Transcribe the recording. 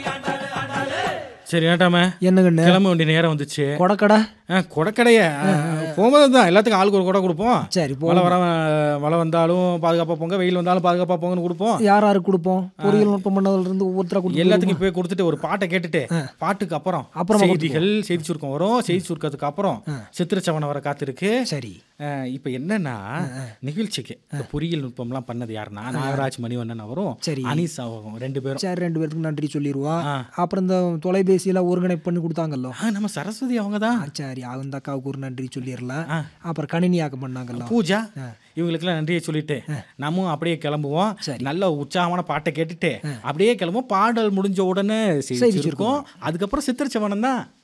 சரி ஏட்டாம என்னங்கண்ணே கிளம்ப வேண்டிய நேரம் வந்துச்சு கொடக்கடை ஆ, கொடைக்கடைய போகும்போது தான் எல்லாத்துக்கும் ஆளுக்கு ஒரு கொடை கொடுப்போம் சரி போ மழை வர மழை வந்தாலும் பாதுகாப்பாக போங்க வெயில் வந்தாலும் பாதுகாப்பாக போங்கன்னு கொடுப்போம் யார் யாருக்கு கொடுப்போம் பொறியியல் நுட்பம் பண்ணதுல இருந்து ஒவ்வொருத்தரா கொடுத்து எல்லாத்துக்கும் போய் கொடுத்துட்டு ஒரு பாட்டை கேட்டுட்டு பாட்டுக்கு அப்புறம் அப்புறமா செய்திகள் செய்தி சுருக்கம் வரும் செய்தி சுருக்கத்துக்கு அப்புறம் சித்திரச்சவனை வர காத்திருக்கு சரி அஹ், இப்ப என்னன்னா நிகழ்ச்சிக்கு இந்த பொறியியல் நுட்பம்லாம் பண்ணது யாருன்னா நாகராஜ் மணிவண்ணன் அவரும் சரி. அனீஸ் அவரும் ரெண்டு பேரும் சரி ரெண்டு பேருக்கு நன்றி சொல்லிடுவோம் ஆ. அப்புறம் இந்த தொலைபேசியில ஒருங்கிணைப்பு பண்ணி கொடுத்தாங்கல்லோ ஆ, நம்ம சரஸ்வதி அவங்க தான் ஆ, சரி அந்த அக்காவுக்கு ஒரு நன்றி சொல்லிடலாம் ஆ. அப்புறம் கணினியாக்கம் பண்ணாங்கல்ல பூஜா இவங்களுக்கெல்லாம் நன்றியை சொல்லிட்டு நம்மவும் அப்படியே கிளம்புவோம் சரி. நல்ல உற்சாகமான பாட்டை கேட்டுட்டு அப்படியே கிளம்புவோம் பாடல் முடிஞ்ச உடனே செய்தி செய்தி சுருக்கம் அதுக்கப்புறம் சித்திரச்சவனம் தான்